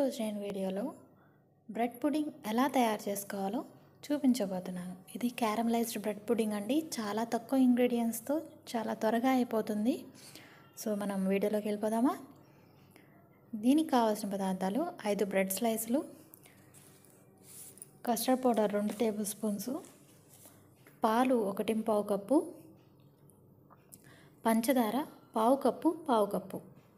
ఈరోజు నేను వీడియోలో బ్రెడ్ పుడింగ్ ఎలా తయారు చేసుకోవాలో చూపించబోతున్నాను ఇది క్యారమలైజ్డ్ బ్రెడ్ పుడింగ్ అండి చాలా తక్కువ ఇంగ్రీడియంట్స్తో చాలా త్వరగా అయిపోతుంది సో మనం వీడియోలోకి వెళ్ళిపోదామా దీనికి కావాల్సిన పదార్థాలు ఐదు బ్రెడ్ స్లైస్లు కస్టర్డ్ పౌడర్ రెండు టేబుల్ స్పూన్స్ పాలు ఒకటి పావు కప్పు పంచదార పావు కప్పు పావు కప్పు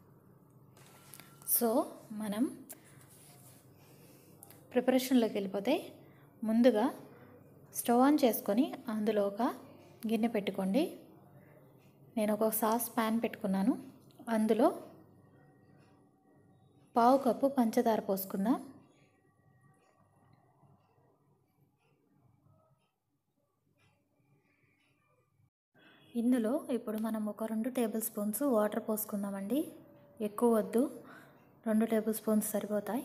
సో మనం ప్రిపరేషన్లోకి వెళ్ళిపోతే ముందుగా స్టవ్ ఆన్ చేసుకొని అందులో ఒక గిన్నె పెట్టుకోండి నేను ఒక సాస్ ప్యాన్ పెట్టుకున్నాను అందులో పావు కప్పు పంచదార పోసుకుందాం ఇందులో ఇప్పుడు మనం ఒక రెండు టేబుల్ స్పూన్స్ వాటర్ పోసుకుందామండి ఎక్కువ వద్దు రెండు టేబుల్ స్పూన్స్ సరిపోతాయి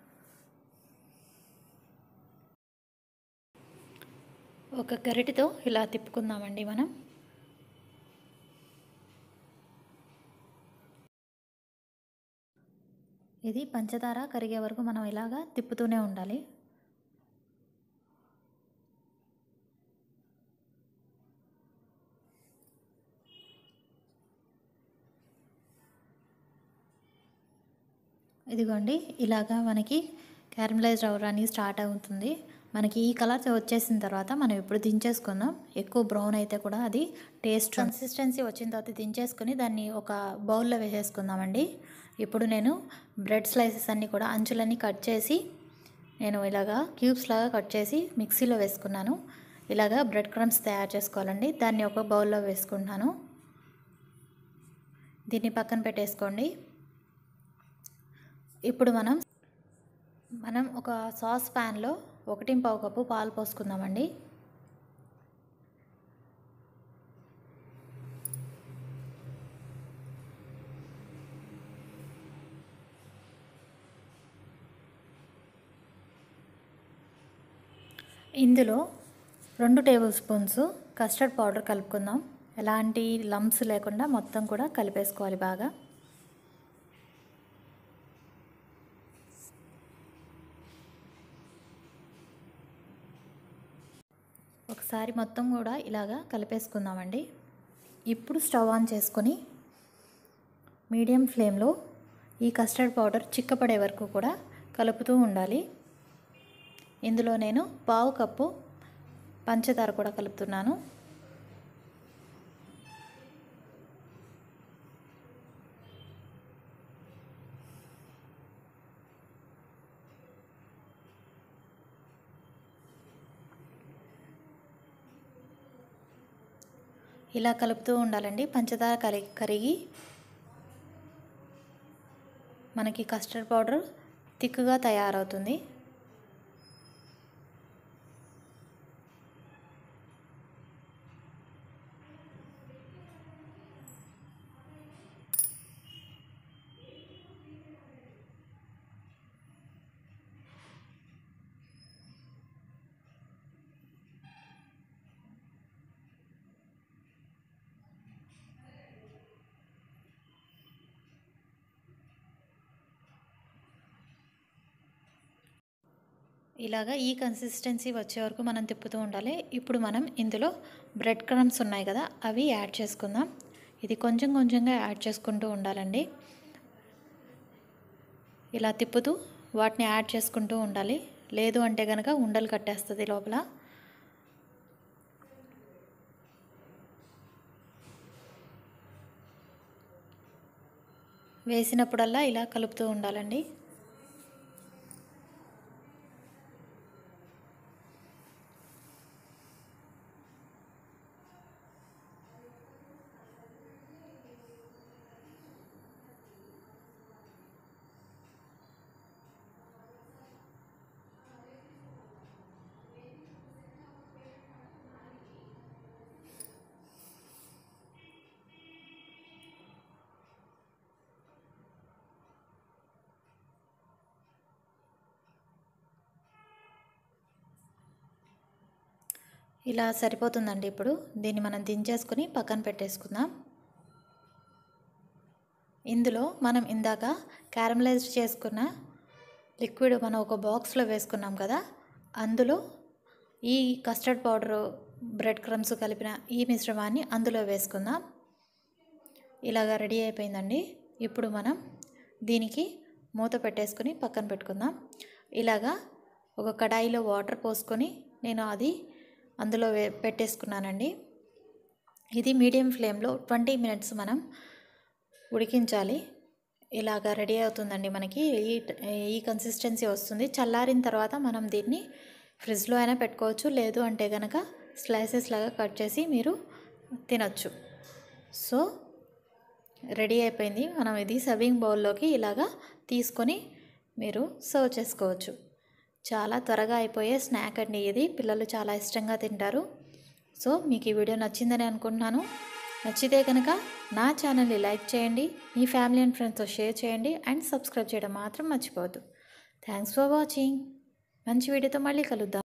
ఒక గరిటితో ఇలా తిప్పుకుందామండి మనం ఇది పంచదార కరిగే వరకు మనం ఇలాగా తిప్పుతూనే ఉండాలి ఇదిగోండి ఇలాగా మనకి క్యారమలైజ్ అవ్వడానికి స్టార్ట్ అవుతుంది మనకి ఈ కలర్ వచ్చేసిన తర్వాత మనం ఇప్పుడు దించేసుకుందాం ఎక్కువ బ్రౌన్ అయితే కూడా అది టేస్ట్ కన్సిస్టెన్సీ వచ్చిన తర్వాత దించేసుకొని దాన్ని ఒక బౌల్లో వేసేసుకుందామండి ఇప్పుడు నేను బ్రెడ్ స్లైసెస్ అన్నీ కూడా అంచులన్నీ కట్ చేసి నేను ఇలాగా క్యూబ్స్ లాగా కట్ చేసి మిక్సీలో వేసుకున్నాను ఇలాగా బ్రెడ్ క్రమ్స్ తయారు చేసుకోవాలండి దాన్ని ఒక బౌల్లో వేసుకుంటున్నాను దీన్ని పక్కన పెట్టేసుకోండి ఇప్పుడు మనం మనం ఒక సాస్ ప్యాన్లో ఒకటి పావు కప్పు పాలు పోసుకుందామండి ఇందులో రెండు టేబుల్ స్పూన్స్ కస్టర్డ్ పౌడర్ కలుపుకుందాం ఎలాంటి లంప్స్ లేకుండా మొత్తం కూడా కలిపేసుకోవాలి బాగా ఒకసారి మొత్తం కూడా ఇలాగా కలిపేసుకుందామండి ఇప్పుడు స్టవ్ ఆన్ చేసుకొని మీడియం ఫ్లేమ్లో ఈ కస్టర్డ్ పౌడర్ చిక్కపడే వరకు కూడా కలుపుతూ ఉండాలి ఇందులో నేను పావు కప్పు పంచదార కూడా కలుపుతున్నాను ఇలా కలుపుతూ ఉండాలండి పంచదార కరి కరిగి మనకి కస్టర్డ్ పౌడర్ థిక్గా తయారవుతుంది ఇలాగా ఈ కన్సిస్టెన్సీ వచ్చే వరకు మనం తిప్పుతూ ఉండాలి ఇప్పుడు మనం ఇందులో బ్రెడ్ క్రమ్స్ ఉన్నాయి కదా అవి యాడ్ చేసుకుందాం ఇది కొంచెం కొంచెంగా యాడ్ చేసుకుంటూ ఉండాలండి ఇలా తిప్పుతూ వాటిని యాడ్ చేసుకుంటూ ఉండాలి లేదు అంటే కనుక ఉండలు కట్టేస్తుంది లోపల వేసినప్పుడల్లా ఇలా కలుపుతూ ఉండాలండి ఇలా సరిపోతుందండి ఇప్పుడు దీన్ని మనం దించేసుకుని పక్కన పెట్టేసుకుందాం ఇందులో మనం ఇందాక క్యారమలైజ్ చేసుకున్న లిక్విడ్ మనం ఒక బాక్స్లో వేసుకున్నాం కదా అందులో ఈ కస్టర్డ్ పౌడరు బ్రెడ్ క్రమ్స్ కలిపిన ఈ మిశ్రమాన్ని అందులో వేసుకుందాం ఇలాగా రెడీ అయిపోయిందండి ఇప్పుడు మనం దీనికి మూత పెట్టేసుకుని పక్కన పెట్టుకుందాం ఇలాగా ఒక కడాయిలో వాటర్ పోసుకొని నేను అది అందులో వే పెట్టేసుకున్నానండి ఇది మీడియం ఫ్లేమ్లో ట్వంటీ మినిట్స్ మనం ఉడికించాలి ఇలాగా రెడీ అవుతుందండి మనకి ఈ ఈ కన్సిస్టెన్సీ వస్తుంది చల్లారిన తర్వాత మనం దీన్ని ఫ్రిడ్జ్లో అయినా పెట్టుకోవచ్చు లేదు అంటే కనుక స్లైసెస్ లాగా కట్ చేసి మీరు తినొచ్చు సో రెడీ అయిపోయింది మనం ఇది సర్వింగ్ బౌల్లోకి ఇలాగా తీసుకొని మీరు సర్వ్ చేసుకోవచ్చు చాలా త్వరగా అయిపోయే స్నాక్ అండి ఇది పిల్లలు చాలా ఇష్టంగా తింటారు సో మీకు ఈ వీడియో నచ్చిందని అనుకుంటున్నాను నచ్చితే కనుక నా ఛానల్ని లైక్ చేయండి మీ ఫ్యామిలీ అండ్ ఫ్రెండ్స్తో షేర్ చేయండి అండ్ సబ్స్క్రైబ్ చేయడం మాత్రం మర్చిపోవద్దు థ్యాంక్స్ ఫర్ వాచింగ్ మంచి వీడియోతో మళ్ళీ కలుద్దాం